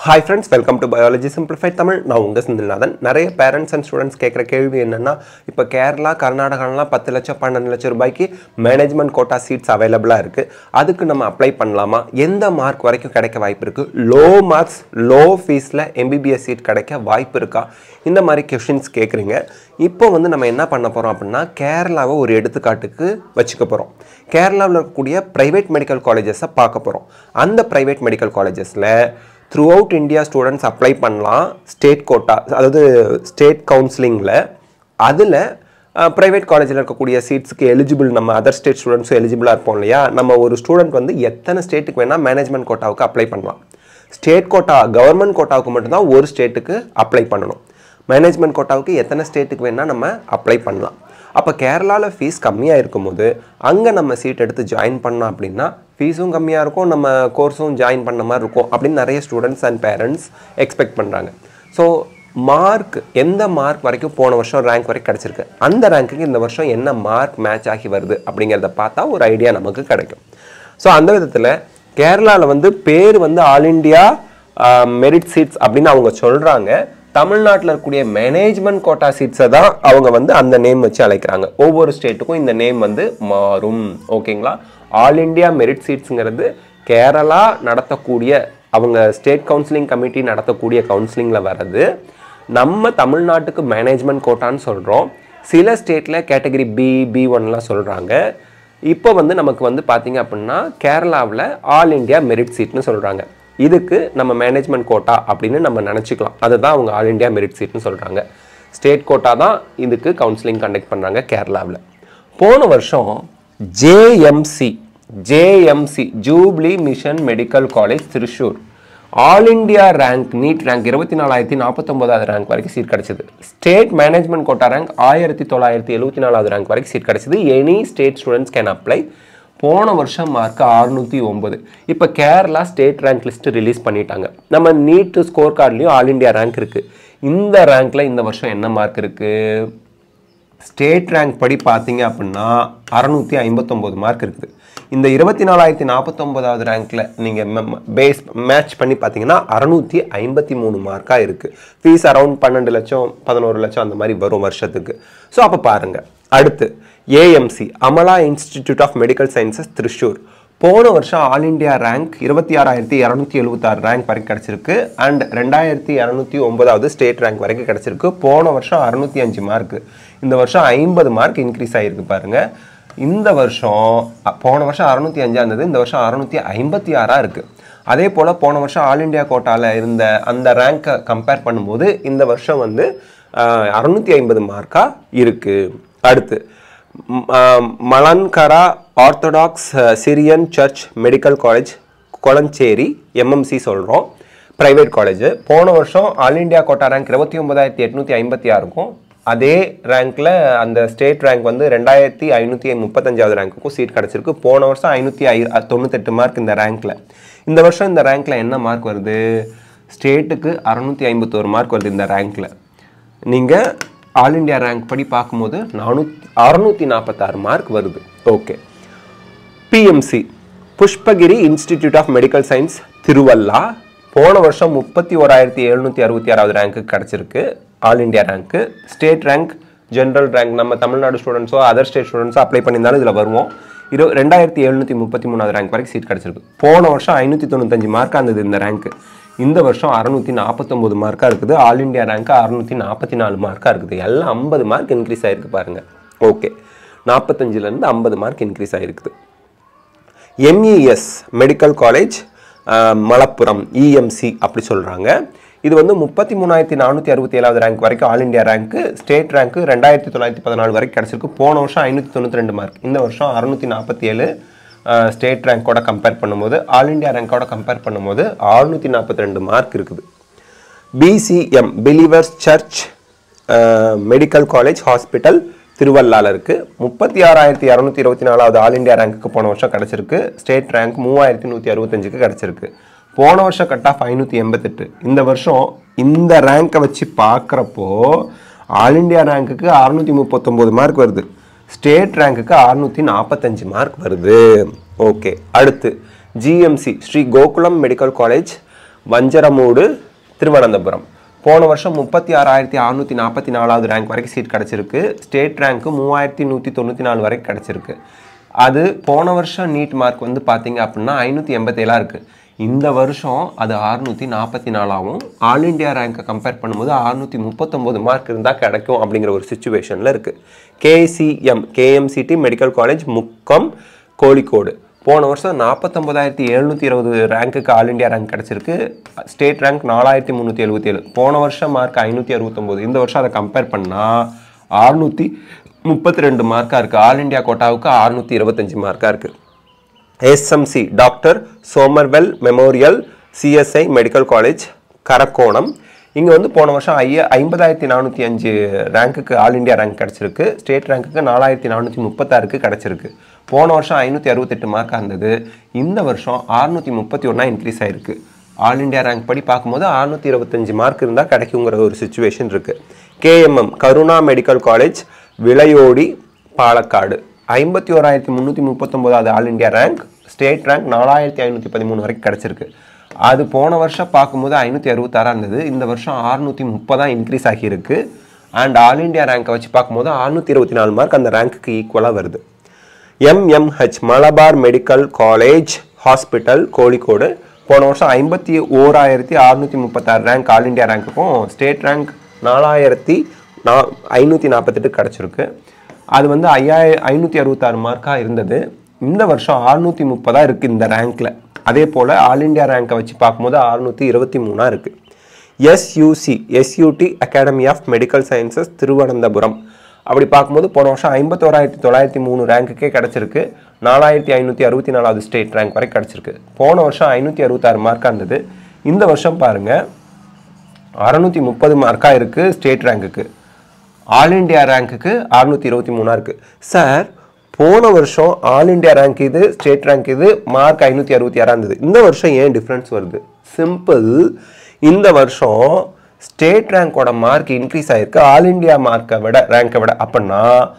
hi friends welcome to biology simplified Tamil நான் உங்கள் செந்தில்நாதன் நிறைய பேரண்ட்ஸ் அண்ட் ஸ்டூடெண்ட்ஸ் கேட்குற கேள்வி என்னென்னா இப்போ கேரளா கர்நாடகாலாம் பத்து லட்சம் பன்னெண்டு லட்சம் ரூபாய்க்கு மேனேஜ்மெண்ட் கோட்டா சீட்ஸ் அவைலபிளாக இருக்குது அதுக்கு நம்ம அப்ளை பண்ணலாமா எந்த மார்க் வரைக்கும் கிடைக்க வாய்ப்பு இருக்குது லோ மார்க்ஸ் லோ ஃபீஸில் எம்பிபிஎஸ் சீட் கிடைக்க வாய்ப்பு இருக்கா இந்த மாதிரி கொஷின்ஸ் கேட்குறீங்க இப்போ வந்து நம்ம என்ன பண்ண போகிறோம் அப்படின்னா கேரளாவை ஒரு எடுத்துக்காட்டுக்கு வச்சுக்க போகிறோம் கேரளாவில் இருக்கக்கூடிய ப்ரைவேட் மெடிக்கல் காலேஜஸை பார்க்க போகிறோம் அந்த ப்ரைவேட் மெடிக்கல் காலேஜஸில் throughout India students apply பண்ணலாம் ஸ்டேட் கோட்டா அதாவது ஸ்டேட் கவுன்சிலிங்கில் அதில் ப்ரைவேட் காலேஜில் இருக்கக்கூடிய சீட்ஸுக்கு எலிஜிபிள் நம்ம அதர் ஸ்டேட் ஸ்டூடெண்ட்ஸும் எலிஜிபிளாக இருப்போம் இல்லையா நம்ம ஒரு ஸ்டூடெண்ட் வந்து எத்தனை ஸ்டேட்டுக்கு வேணால் மேனேஜ்மெண்ட் கோட்டாவுக்கு அப்ளை பண்ணலாம் ஸ்டேட் கோட்டா கவர்மெண்ட் கோட்டாவுக்கு மட்டும்தான் ஒரு ஸ்டேட்டுக்கு அப்ளை பண்ணணும் மேனேஜ்மெண்ட் கோட்டாவுக்கு எத்தனை ஸ்டேட்டுக்கு வேணால் நம்ம அப்ளை பண்ணலாம் அப்போ கேரளாவில் ஃபீஸ் கம்மியாக இருக்கும்போது அங்கே நம்ம சீட் எடுத்து ஜாயின் பண்ணோம் அப்படின்னா ஃபீஸும் கம்மியாக இருக்கும் நம்ம கோர்ஸும் ஜாயின் பண்ண மாதிரி இருக்கும் அப்படின்னு நிறைய ஸ்டூடெண்ட்ஸ் அண்ட் பேரண்ட்ஸ் எக்ஸ்பெக்ட் பண்ணுறாங்க ஸோ மார்க் எந்த மார்க் வரைக்கும் போன வருஷம் ரேங்க் வரைக்கும் கிடச்சிருக்கு அந்த ரேங்க்குக்கு இந்த வருஷம் என்ன மார்க் மேட்ச் ஆகி வருது அப்படிங்கிறத பார்த்தா ஒரு ஐடியா நமக்கு கிடைக்கும் ஸோ அந்த விதத்தில் கேரளாவில் வந்து பேர் வந்து ஆல் இண்டியா மெரிட் சீட்ஸ் அப்படின்னு அவங்க சொல்கிறாங்க தமிழ்நாட்டில் இருக்கக்கூடிய மேனேஜ்மெண்ட் கோட்டா சீட்ஸை தான் அவங்க வந்து அந்த நேம் வச்சு அழைக்கிறாங்க ஒவ்வொரு ஸ்டேட்டுக்கும் இந்த நேம் வந்து மாறும் ஓகேங்களா ஆல் இண்டியா மெரிட் சீட்ஸுங்கிறது கேரளா நடத்தக்கூடிய அவங்க ஸ்டேட் கவுன்சிலிங் கமிட்டி நடத்தக்கூடிய கவுன்சிலிங்கில் வர்றது நம்ம தமிழ்நாட்டுக்கு மேனேஜ்மெண்ட் கோட்டான்னு சொல்கிறோம் சில ஸ்டேட்டில் கேட்டகரி பி பி ஒன்லாம் சொல்கிறாங்க இப்போ வந்து நமக்கு வந்து பார்த்தீங்க அப்படின்னா கேரளாவில் ஆல் இண்டியா மெரிட் சீட்னு சொல்கிறாங்க இதுக்கு நம்ம மேனேஜ்மெண்ட் கோட்டா அப்படின்னு நம்ம நினச்சிக்கலாம் அதுதான் அவங்க ஆல் இண்டியா மெரிட் சீட்னு சொல்கிறாங்க ஸ்டேட் கோட்டா தான் இதுக்கு கவுன்சிலிங் கண்டக்ட் பண்ணுறாங்க கேரளாவில் போன வருஷம் JMC JMC jubilee mission medical college Thrissur all India rank NEET rank இருபத்தி நாலாயிரத்தி நாற்பத்தொம்போதாவது ரேங்க் வரைக்கும் சீட் கிடச்சிது ஸ்டேட் மேனேஜ்மெண்ட் கோட்டா ரேங்க் ஆயிரத்தி தொள்ளாயிரத்தி எழுபத்தி நாலாவது ரேங்க் வரைக்கும் சீட் கிடச்சிது any state students can apply போன வருஷம் மார்க் அறுநூற்றி ஒம்பது இப்போ Kerala state rank list release பண்ணிட்டாங்க நம்ம நீட் ஸ்கோர் கார்ட்லேயும் ஆல் இண்டியா ரேங்க் இருக்குது இந்த ரேங்க்கில் இந்த வருஷம் என்ன மார்க் இருக்குது ஸ்டேட் ரேங்க் படி பார்த்தீங்க அப்படின்னா அறநூற்றி ஐம்பத்தொம்போது மார்க் இருக்குது இந்த இருபத்தி நாலாயிரத்தி நாற்பத்தொம்போதாவது ரேங்க்கில் நீங்கள் பேஸ் மேட்ச் பண்ணி பார்த்தீங்கன்னா அறநூற்றி ஐம்பத்தி மூணு மார்க்காக இருக்குது ஃபீஸ் அரௌண்ட் பன்னெண்டு லட்சம் பதினோரு லட்சம் அந்த மாதிரி வரும் வருஷத்துக்கு ஸோ அப்போ பாருங்கள் அடுத்து AMC Amala institute of medical sciences Thrissur போன வருஷம் ஆல் இண்டியா ரேங்க் இருபத்தி ஆறாயிரத்தி இரநூத்தி எழுபத்தாறு ரேங்க் வரைக்கும் கிடச்சிருக்கு அண்ட் ரெண்டாயிரத்தி இரநூத்தி ஒன்பதாவது ஸ்டேட் ரேங்க் வரைக்கும் கிடச்சிருக்கு போன வருஷம் அறுநூத்தி அஞ்சு மார்க் இந்த வருஷம் ஐம்பது மார்க் இன்க்ரீஸ் ஆகிருக்கு பாருங்க இந்த வருஷம் அ- போன வருஷம் அறுநூத்தி அஞ்சா இருந்தது இந்த வருஷம் அறுநூத்தி ஐம்பத்தி ஆறா இருக்கு அதே போல் போன வருஷம் ஆல் இண்டியா கோட்டாவில் இருந்த அந்த ரேங்கை கம்பேர் பண்ணும்போது இந்த வருஷம் வந்து அறுநூத்தி ஐம்பது மார்க்காக இருக்குது அடுத்து ம், ஆ, Malankara orthodox Syrian church medical college Kolenchery MMC சொல்கிறோம் ப்ரைவேட் காலேஜ் போன வருஷம் ஆல் இண்டியா கோட்டா ரேங்க் இருபத்தி ஒன்பதாயிரத்தி எட்நூற்றி ஐம்பத்தி ஆறுக்கும் அதே ரேங்க்கில் அந்த ஸ்டேட் ரேங்க் வந்து ரெண்டாயிரத்தி ஐநூற்றி முப்பத்தஞ்சாவது ரேங்க்குக்கும் சீட் கிடச்சிருக்கு போன வருஷம் ஐநூற்றி ஐ தொண்ணூத்தெட்டு மார்க் இந்த ரேங்க்கில் இந்த வருஷம் இந்த ரேங்க்கில் என்ன மார்க் வருது ஸ்டேட்டுக்கு அறநூற்றி ஐம்பத்தோரு மார்க் வருது இந்த ரேங்க்கில் நீங்கள் ஆல் இண்டியா ரேங்க் படி பார்க்கும்போது நானூற்றி அறநூற்றி நாற்பத்தாறு மார்க் வருது okay PMC Pushpagiri institute of medical science Thiruvalla போன வருஷம் முப்பத்தி ஓராயிரத்தி எழுநூற்றி அறுபத்தி ஆறாவது ரேங்க்கு கிடச்சிருக்கு all India rank state rank general rank நம்ம தமிழ்நாடு ஸ்டூடெண்ட்ஸோ அதர் ஸ்டேட் ஸ்டூடெண்ட்ஸோ அப்ளை பண்ணியிருந்தாலும் இதில் வருவோம் இரு ரெண்டாயிரத்தி எழுநூற்றி முப்பத்தி மூணாவது ரேங்க் வரைக்கும் சீட் கிடச்சிருக்கு போன வருஷம் ஐநூற்றி தொண்ணூத்தஞ்சு மார்க்காக இருந்தது இந்த ரேங்க்கு இந்த வருஷம் அறுநூற்றி நாற்பத்தொம்போது மார்க்காக இருக்குது ஆல் இண்டியா ரேங்க்கு அறுநூற்றி நாற்பத்தி நாலு மார்க்காக இருக்குது எல்லாம் ஐம்பது மார்க் இன்க்ரீஸ் ஆகிருக்கு பாருங்கள் ஓகே நாற்பத்தஞ்சிலேருந்து ஐம்பது மார்க் இன்க்ரீஸ் ஆகிருக்குது MES medical college Malappuram EMC அப்படி சொல்கிறாங்க இது வந்து முப்பத்தி மூணாயிரத்தி நானூற்றி அறுபத்தி ஏழாவது ரேங்க் வரைக்கும் all India rank state rank ரெண்டாயிரத்தி தொள்ளாயிரத்தி பதினாலு வரைக்கும் கிடச்சிருக்கு போன வருஷம் ஐநூற்றி தொண்ணூற்றி ரெண்டு மார்க் இந்த வருஷம் அறுநூற்றி நாற்பத்தி ஏழு ஸ்டேட் ரேங்கோட கம்பேர் பண்ணும்போது ஆல் இண்டியா ரேங்கோட கம்பேர் பண்ணும்போது அறுநூற்றி நாற்பத்தி ரெண்டு மார்க் இருக்குது BCM believers church medical college hospital திருவல்லால இருக்கு முப்பத்தி ஆறாயிரத்தி இரநூத்தி இருபத்தி நாலாவது ஆல் இண்டியா ரேங்க்குக்கு போன வருஷம் கிடச்சிருக்கு ஸ்டேட் ரேங்க் மூவாயிரத்தி நூற்றி அறுபத்தஞ்சுக்கு கிடச்சிருக்கு போன வருஷம் கட் ஆஃப் ஐநூற்றி எண்பத்தெட்டு இந்த வருஷம் இந்த ரேங்கை வச்சு பார்க்குறப்போ ஆல் இண்டியா ரேங்க்குக்கு அறுநூற்றி முப்பத்தொம்போது மார்க் வருது ஸ்டேட் ரேங்க்குக்கு அறுநூற்றி நாற்பத்தஞ்சு மார்க் வருது ஓகே அடுத்து GMC Shri Gokulam medical college Venjaramoodu Thiruvananthapuram போன வருஷம் முப்பத்தி ஆறாயிரத்தி அறுநூற்றி நாற்பத்தி நாலாவது ரேங்க் வரைக்கும் சீட் கிடச்சிருக்கு ஸ்டேட் ரேங்க்கு மூவாயிரத்தி நூற்றி தொண்ணூற்றி நாலு வரைக்கும் கிடச்சிருக்கு அது போன வருஷம் நீட் மார்க் வந்து பார்த்தீங்க அப்படின்னா ஐநூற்றி எண்பத்தேழாக இருக்குது இந்த வருஷம் அது அறுநூற்றி நாற்பத்தி நாலாகவும் ஆல் இண்டியா ரேங்கை கம்பேர் பண்ணும்போது அறுநூற்றி முப்பத்தொம்போது மார்க் இருந்தால் கிடைக்கும் அப்படிங்கிற ஒரு சுச்சுவேஷனில் இருக்குது KCM KMCT medical college Mukkam Kozhikode போன வருஷம் நாற்பத்தொம்பதாயிரத்தி எழுநூற்றி இருபது ரேங்க்குக்கு ஆல் இண்டியா ரேங்க் கிடச்சிருக்கு ஸ்டேட் ரேங்க் நாலாயிரத்தி முந்நூற்றி எழுபத்தி ஏழு போன வருஷம் மார்க் ஐநூற்றி அறுபத்தொம்போது இந்த வருஷம் அதை கம்பேர் பண்ணால் அறுநூற்றி முப்பத்தி ரெண்டு மார்க்காக இருக்குது ஆல் இண்டியா கோட்டாவுக்கு அறுநூற்றி இருபத்தஞ்சி மார்க்காக இருக்குது SMC doctor Somervell memorial CSI medical college Karakonam இங்கே வந்து போன வருஷம் ஐய ஐம்பதாயிரத்தி நானூற்றி அஞ்சு ரேங்க்குக்கு ஆல் இண்டியா ரேங்க் கிடச்சிருக்கு ஸ்டேட் ரேங்க்குக்கு நாலாயிரத்தி நானூற்றி முப்பத்தாறுக்கு கிடச்சிருக்கு போன வருஷம் ஐநூற்றி அறுபத்தெட்டு மார்க்காக இருந்தது இந்த வருஷம் அறுநூற்றி முப்பத்தி ஒன்றா இன்க்ரீஸ் ஆயிருக்கு ஆல் இண்டியா ரேங்க் படி பார்க்கும்போது அறுநூற்றி இருபத்தஞ்சு மார்க் இருந்தால் கிடைக்குங்கிற ஒரு சுச்சுவேஷன் இருக்குது KMM Karuna medical college Vilayodi Palakkad ஐம்பத்தி ஓராயிரத்தி முந்நூற்றி முப்பத்தொம்போதாவது all India rank state rank நாலாயிரத்தி ஐநூற்றி பதிமூணு வரைக்கும் கிடச்சிருக்கு அது போன வருஷம் பார்க்கும்போது ஐநூற்றி அறுபத்தாறாக இருந்தது இந்த வருஷம் அறுநூற்றி முப்பதாக இன்க்ரீஸ் ஆகியிருக்கு அண்ட் ஆல் இண்டியா ரேங்கை வச்சு பார்க்கும்போது அறுநூற்றி இருபத்தி நாலு மார்க் அந்த ரேங்க்குக்கு ஈக்குவலாக வருது MMH Malabar medical college hospital Kozhikode போன வருஷம் ஐம்பத்தி ஓராயிரத்தி அறுநூற்றி முப்பத்தாறு ரேங்க் ஆல் இண்டியா ரேங்க்குக்கும் ஸ்டேட் ரேங்க் நாலாயிரத்தி நா ஐநூற்றி நாற்பத்தெட்டு கிடச்சிருக்கு அது வந்து ஐயாயிர ஐநூற்றி அறுபத்தாறு மார்க்காக இருந்தது இந்த வருஷம் அறுநூற்றி முப்பதாக இருக்குது இந்த ரேங்க்கில் அதே போல் ஆல் இண்டியா ரேங்கை வச்சு பார்க்கும்போது அறுநூற்றி இருபத்தி மூணாக இருக்குது SUC SUT academy of medical sciences Thiruvananthapuram அப்படி பார்க்கும்போது போன வருஷம் ஐம்பத்தோராயிரத்தி தொள்ளாயிரத்தி மூணு ரேங்க்குக்கே கிடச்சிருக்கு நாலாயிரத்தி ஐநூற்றி அறுபத்தி நாலாவது ஸ்டேட் ரேங்க் வரை கிடச்சிருக்கு போன வருஷம் ஐநூற்றி அறுபத்தாறு மார்க்காக இருந்தது இந்த வருஷம் பாருங்கள் அறநூற்றி முப்பது மார்க்காக இருக்குது ஸ்டேட் ரேங்க்குக்கு ஆல் இண்டியா ரேங்க்குக்கு அறுநூற்றி இருபத்தி மூணாக இருக்குது சார் போன வருஷம் ஆல் இண்டியா ரேங்க் இது ஸ்டேட் ரேங்க் இது மார்க் ஐநூற்றி அறுபத்தி ஆறாக இருந்தது இந்த வருஷம் ஏன் டிஃப்ரென்ஸ் வருது சிம்பிள் இந்த வருஷம் ஸ்டேட் ரேங்கோட மார்க் இன்க்ரீஸ் ஆகிருக்கு ஆல் இண்டியா மார்க்கை விட ரேங்கை விட அப்படின்னா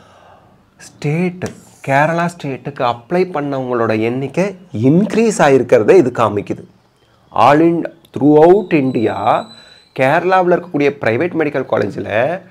ஸ்டேட்டு கேரளா ஸ்டேட்டுக்கு அப்ளை பண்ணவங்களோட எண்ணிக்கை இன்க்ரீஸ் ஆகிருக்கிறத இது காமிக்குது all in throughout India கேரளாவில் இருக்கக்கூடிய ப்ரைவேட் மெடிக்கல் காலேஜில்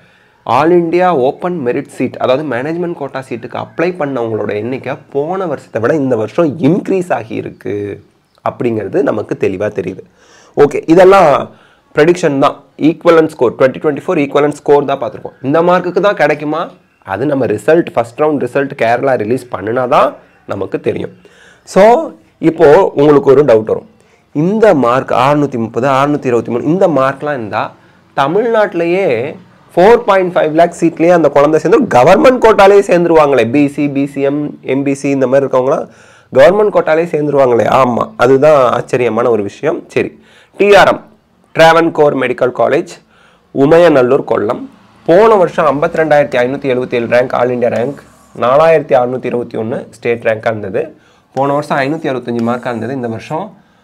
all India open merit seat அதாவது மேனேஜ்மெண்ட் கோட்டா சீட்டுக்கு அப்ளை பண்ணவங்களோட எண்ணிக்கை போன வருஷத்தை விட இந்த வருஷம் இன்க்ரீஸ் ஆகியிருக்கு அப்படிங்கிறது நமக்கு தெளிவாக தெரியுது ஓகே இதெல்லாம் ப்ரெடிக்ஷன் தான் equivalent score twenty twenty four equivalent score தான் பார்த்துருக்கோம் இந்த மார்க்குக்கு தான் கிடைக்குமா அது நம்ம result first round result Kerala release பண்ணினா தான் நமக்கு தெரியும் ஸோ இப்போது உங்களுக்கு ஒரு டவுட் வரும் இந்த மார்க் அறுநூற்றி முப்பது அறுநூற்றி இருபத்தி மூணு இந்த மார்க்லாம் இருந்தால் தமிழ்நாட்டிலேயே ஃபோர் பாயிண்ட் ஃபைவ் லேக் சீட்லேயே அந்த குழந்தை சேர்ந்து கவர்மெண்ட் கோட்டாலே சேர்ந்துருவாங்களே பிசி பிசிஎம் எம்பிசி இந்த மாதிரி இருக்கவங்களாம் கவர்மெண்ட் கோட்டாலே சேர்ந்துருவாங்களே ஆமாம் அதுதான் ஆச்சரியமான ஒரு விஷயம் சரி TRM Travancore medical college Umayanallur Kollam போன வருஷம் ஐம்பத்தி ரெண்டாயிரத்தி ஐநூற்றி எழுபத்தி ஏழு ரேங்க் ஆல் இண்டியா ரேங்க் நாலாயிரத்தி அறநூற்றி இருபத்தி ஒன்று ஸ்டேட் ரேங்காக இருந்தது போன வருஷம் ஐநூற்றி அறுபத்தஞ்சி மார்க்காக இருந்தது இந்த வருஷம்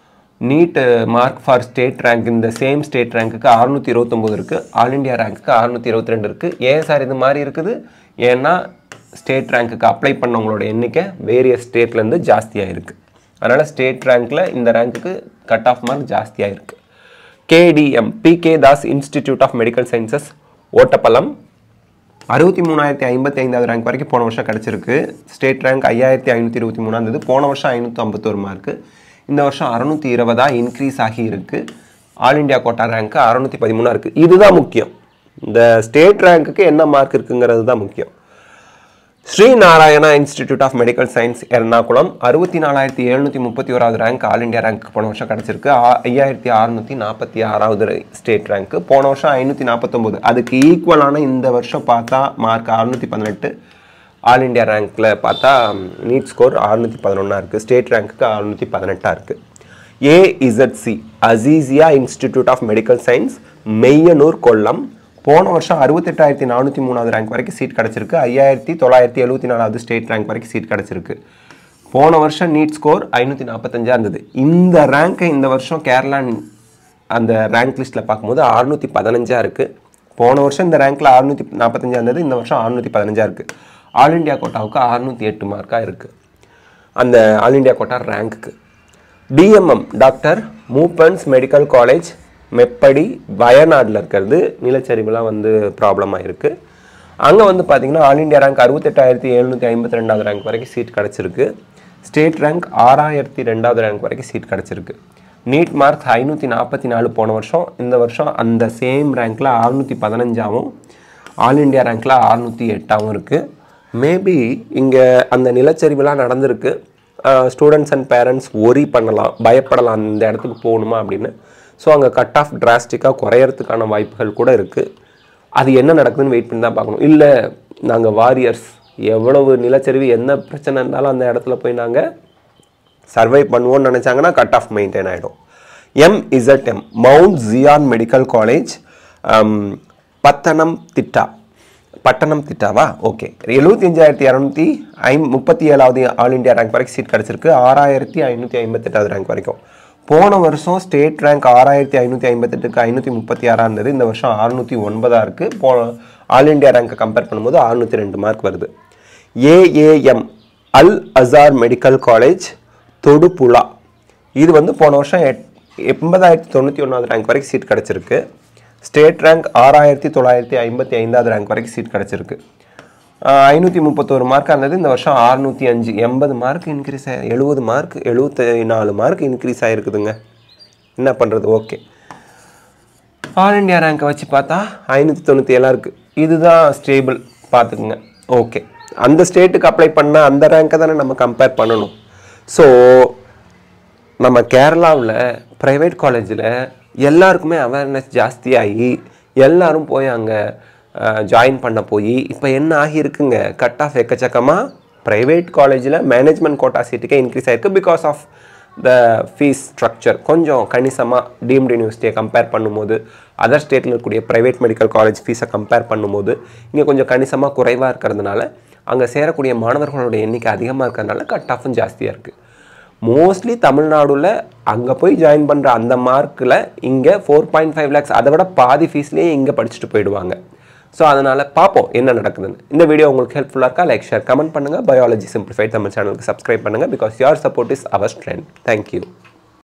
NEET mark for state rank இந்த சேம் ஸ்டேட் ரேங்க்குக்கு அறுநூற்றி இருபத்தொம்போது இருக்குது ஆல் இண்டியா ரேங்க்குக்கு அறுநூற்றி இருபத்தி ரெண்டு இருக்குது ஏன் சார் இது மாதிரி இருக்குது ஏன்னா ஸ்டேட் ரேங்க்குக்கு அப்ளை பண்ணவங்களோட எண்ணிக்கை வேரியஸ் ஸ்டேட்லேருந்து ஜாஸ்தியாக இருக்குது அதனால் ஸ்டேட் ரேங்க்கில் இந்த ரேங்க்குக்கு கட் ஆஃப் மார்க் ஜாஸ்தியாக இருக்குது KDM PK Das institute of medical sciences Ottapalam அறுபத்தி மூணாயிரத்தி ஐம்பத்தி ஐந்தாவது ரேங்க் வரைக்கும் போன வருஷம் கிடச்சிருக்கு ஸ்டேட் ரேங்க் ஐயாயிரத்தி ஐநூற்றி இருபத்தி மூணாம் இருந்தது போன வருஷம் ஐநூற்றி ஐம்பத்தோரு மார்க்கு இந்த வருஷம் அறநூற்றி இருபதாக இன்க்ரீஸ் ஆகி இருக்குது ஆல் இண்டியா கோட்டா ரேங்க்கு அறநூற்றி பதிமூணாக இருக்குது இதுதான் முக்கியம் இந்த ஸ்டேட் ரேங்க்குக்கு என்ன மார்க் இருக்குங்கிறது தான் முக்கியம் Shri Narayana institute of medical science Ernakulam அறுபத்தி நாலாயிரத்தி எழுநூற்றி முப்பத்தி ஓராவது ரேங்க் ஆல் இண்டியா ரேங்க் போன வருஷம் கிடச்சிருக்கு ஆ- ஐயாயிரத்தி அறுநூற்றி நாற்பத்தி ஆறாவது ஸ்டேட் ரேங்க்கு போன வருஷம் ஐநூற்றி நாற்பத்தொம்போது அதுக்கு ஈக்குவலான இந்த வருஷம் பார்த்தா மார்க் அறுநூற்றி பதினெட்டு ஆல் இண்டியா ரேங்க்கில் பார்த்தா நீட் ஸ்கோர் அறுநூற்றி பதினொன்றா இருக்குது ஸ்டேட் ரேங்க்குக்கு அறுநூற்றி பதினெட்டாக இருக்குது AZC Azeezia institute of medical science Meeyannoor Kollam போன வருஷம் அறுபத்தெட்டாயிரத்தி நானூற்றி மூணாவது ரேங்க் வரைக்கும் சீட் கிடச்சிருக்கு ஐயாயிரத்தி தொள்ளாயிரத்தி எழுபத்தி நாலாவது ஸ்டேட் ரேங்க் வரைக்கும் சீட் கிடச்சிருக்கு போன வருஷம் நீட் ஸ்கோர் ஐநூற்றி நாற்பத்தஞ்சா இருந்தது இந்த ரேங்க்கை இந்த வருஷம் கேரளா அந்த ரேங்க் லிஸ்ட்டில் பார்க்கும்போது அறுநூற்றி பதினஞ்சா இருக்குது போன வருஷம் இந்த ரேங்க்கில் அறுநூற்றி நாற்பத்தஞ்சா இருந்தது இந்த வருஷம் அறுநூற்றி பதினஞ்சா இருக்குது ஆல் இண்டியா கோட்டாவுக்கு அறுநூற்றி எட்டு மார்க்காக இருக்குது அந்த ஆல் இண்டியா கோட்டா ரேங்க்குக்கு DMM doctor Moopen's medical college Meppadi வயநாடில் இருக்கிறது நிலச்சரிவுலாம் வந்து ப்ராப்ளமாக இருக்குது அங்கே வந்து பார்த்தீங்கன்னா ஆல் இந்தியா ரேங்க் அறுபத்தெட்டாயிரத்தி எழுநூற்றி ஐம்பத்தி ரெண்டாவது ரேங்க் வரைக்கும் சீட் கிடச்சிருக்கு ஸ்டேட் ரேங்க் ஆறாயிரத்தி ரெண்டாவது ரேங்க் வரைக்கும் சீட் கிடச்சிருக்கு நீட் மார்க் ஐநூற்றி நாற்பத்தி நாலு போன வருஷம் இந்த வருஷம் அந்த சேம் ரேங்க்கில் அறுநூற்றி பதினஞ்சாவும் ஆல் இந்தியா ரேங்க்கில் அறுநூற்றி எட்டாகவும் இருக்குது மேபி இங்கே அந்த நிலச்சரிவுலாம் நடந்திருக்கு ஸ்டூடெண்ட்ஸ் அண்ட் பேரண்ட்ஸ் ஒரி பண்ணலாம் பயப்படலாம் அந்த இடத்துக்கு போகணுமா அப்படின்னு ஸோ அங்கே கட் ஆஃப் டிராஸ்டிக்காக குறையறதுக்கான வாய்ப்புகள் கூட இருக்குது அது என்ன நடக்குதுன்னு வெயிட் பண்ணி தான் பார்க்கணும் இல்லை நாங்கள் வாரியர்ஸ் எவ்வளவு நிலச்சரிவு என்ன பிரச்சனை இருந்தாலும் அந்த இடத்துல போய் நாங்கள் சர்வை பண்ணுவோம்னு நினச்சாங்கன்னா கட் ஆஃப் மெயின்டைன் ஆகிடும் MZM mount Zion medical college Pathanamthitta பட்டணம் திட்டாவா ஓகே எழுபத்தி அஞ்சாயிரத்தி இரநூத்தி ஐ முப்பத்தி ஏழாவது ஆல் இந்தியா ரேங்க் வரைக்கும் சீட் கிடச்சிருக்கு ஆறாயிரத்தி ஐநூற்றி ஐம்பத்தெட்டாவது ரேங்க் வரைக்கும் போன வருஷம் ஸ்டேட் ரேங்க் ஆறாயிரத்தி ஐநூற்றி ஐம்பத்தெட்டுக்கு ஐநூற்றி முப்பத்தி ஆறாக இருந்தது இந்த வருஷம் அறுநூற்றி ஒன்பதாக இருக்குது போ ஆல் இந்தியா ரேங்கை கம்பேர் பண்ணும்போது அறுநூற்றி ரெண்டு மார்க் வருது AAM Al Azhar medical college Thodupuzha இது வந்து போன வருஷம் எட் எண்பதாயிரத்தி தொண்ணூற்றி ஒன்றாவது ரேங்க் வரைக்கும் சீட் கிடச்சிருக்கு ஸ்டேட் ரேங்க் ஆறாயிரத்தி தொள்ளாயிரத்தி ஐம்பத்தி ஐந்தாவது ரேங்க் வரைக்கும் சீட் கிடச்சிருக்கு ஐநூற்றி முப்பத்தோரு மார்க்காக இருந்தது இந்த வருஷம் அறுநூற்றி அஞ்சு எண்பது மார்க் இன்க்ரீஸ் ஆகி எழுபது மார்க் எழுபத்தி நாலு மார்க் இன்க்ரீஸ் ஆகிருக்குதுங்க என்ன பண்ணுறது ஓகே ஆல் இண்டியா ரேங்கை வச்சு பார்த்தா ஐநூற்றி தொண்ணூற்றி ஏழாக இருக்குது இதுதான் ஸ்டேபிள் பார்த்துக்குங்க ஓகே அந்த ஸ்டேட்டுக்கு அப்ளை பண்ண அந்த ரேங்கை தானே நம்ம கம்பேர் பண்ணணும் ஸோ நம்ம கேரளாவில் ப்ரைவேட் காலேஜில் எல்லாருக்குமே அவேர்னஸ் ஜாஸ்தியாகி எல்லாரும் போய் அங்கே ஜாயின் பண்ண போய் இப்போ என்ன ஆகியிருக்குங்க கட் ஆஃப் எக்கச்சக்கமாக ப்ரைவேட் காலேஜில் மேனேஜ்மெண்ட் கோட்டா சீட்டுக்கே இன்க்ரீஸ் ஆயிருக்கு because of the fee structure கொஞ்சம் கணிசமாக டீம்டு யூனிவர்சிட்டியை கம்பேர் பண்ணும்போது அதர் ஸ்டேட்டில் இருக்கக்கூடிய ப்ரைவேட் மெடிக்கல் காலேஜ் ஃபீஸை கம்பேர் பண்ணும்போது இங்கே கொஞ்சம் கணிசமாக குறைவாக இருக்கிறதுனால அங்கே சேரக்கூடிய மாணவர்களோட எண்ணிக்கை அதிகமாக இருக்கிறதுனால கட் ஆஃபும் ஜாஸ்தியாக இருக்குது மோஸ்ட்லி தமிழ்நாடுல அங்கே போய் ஜாயின் பண்ணுற அந்த மார்க்கில் இங்கே ஃபோர் பாயிண்ட் ஃபைவ் லேக்ஸ் அதை விட பாதி ஃபீஸ்லேயே இங்கே படிச்சுட்டு போயிடுவாங்க ஸோ அதனால் பார்ப்போம் என்ன நடக்குதுன்னு இந்த வீடியோ உங்களுக்கு ஹெல்ப்ஃபுல்லாக இருக்கா லைக் ஷேர் கமெண்ட் பண்ணுங்கள் பயாலஜி சிம்பிளிஃபைட் தமிழ் சேனலுக்கு சப்ஸ்கிரைப் பண்ணுங்கள் because your support is our strength thank you